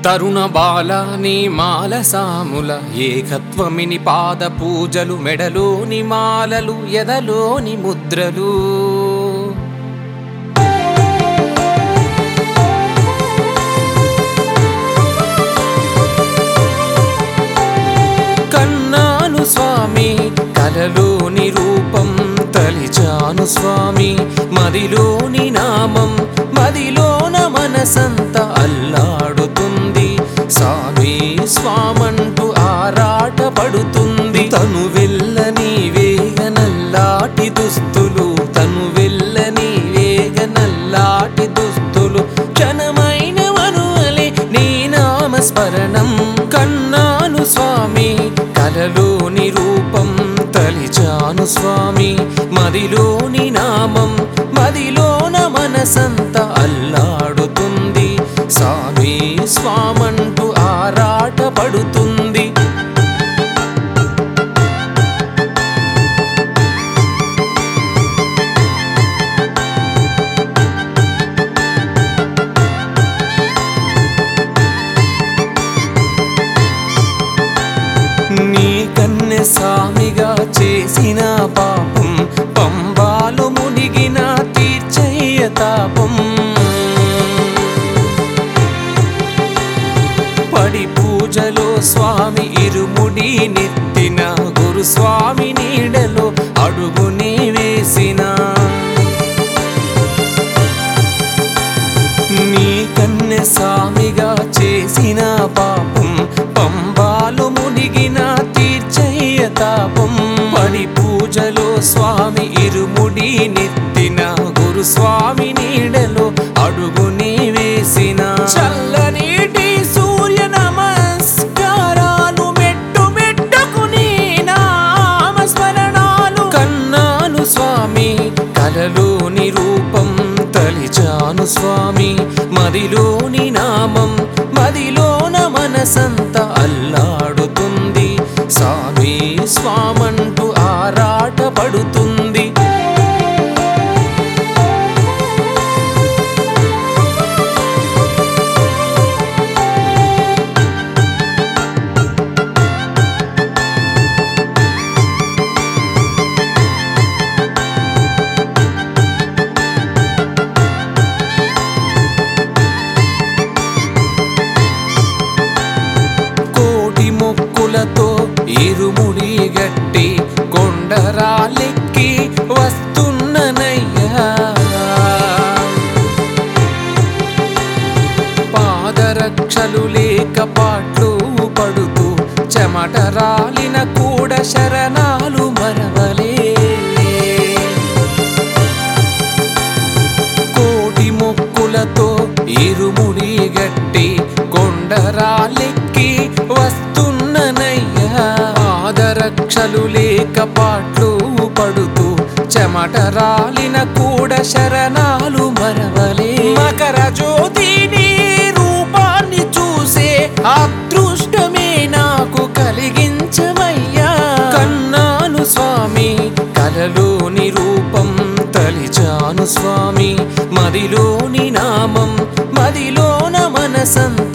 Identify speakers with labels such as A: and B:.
A: తరుణ బాల నీ మాల సాముల ఏకత్వమిని పాద పూజలు మెడలోని మాలలు ఎదలోని ముద్రలు కన్నాను స్వామి కలలోని రూపం తలిచాను స్వామి మదిలోని నామం మదిలోన మనసంత అల్లాడుతుంది స్వామి స్వామంటూ ఆరాట పడుతుంది తను వెళ్ళని వేగ నల్లాటి దుస్తులు తను వెళ్ళని వేగ నల్లాటి దుస్తులు క్షణమైన మనువలే నీ నామస్మరణం కన్నాను స్వామి కలలోని రూపం తలిచాను స్వామి మదిలోని నామం మదిలోన మనసంత అల్లాడుతుంది స్వామి స్వామంటూ ఆరాట పడుతుంది నీ కన్నె సామిగా చేసిన పాపం పంబాలు మునిగిన తీర్చయ్య తాపం పడి పూజలో స్వామి ఇరుముడి నెత్తిన గురుస్వామి నీడలో అడుగుని వేసిన నీ కన్నె సామిగా చేసిన పాపం పంబాలు మునిగిన తీర్చయ్య తాపం పడి పూజలో స్వామి ఇరుముడి నెత్తిన గురుస్వామి నీడలో అడుగుని వేసిన చల్లనీటి సూర్య నమస్కారాలు మెట్టు మెట్టుకుని నామస్మరణాలు కన్నాను స్వామి కలలోని రూపం తలిచాను స్వామి మదిలోని నామం మదిలోన మనసంత అల్లాడుతుంది స్వామి స్వామంటూ ఆరాట పడుతుంది కోటి మొక్కులతో ఇరుముడి గట్టి కొండరాలెక్కి వస్తున్ననయ్యా పాదరక్షలు లేక పాట్లు పడుతూ చెమట రాలిన కూడా శరణాలు మరవలే కోటి మొక్కులతో ఇరుముడి గట్టి కొండరాలెక్కి వస్తున్ననయ్యా ఆదరక్షలు లేక పాట్లు పడుతూ చెమట రాలిన కూడా శరణాలు మరవలే మకర జ్యోతిని రూపాన్ని చూసే అదృష్టమే నాకు కలిగించవయ్యా కన్నాను స్వామి కలలోని రూపం తలిచాను స్వామి మదిలోని నామం మదిలోన మనసంత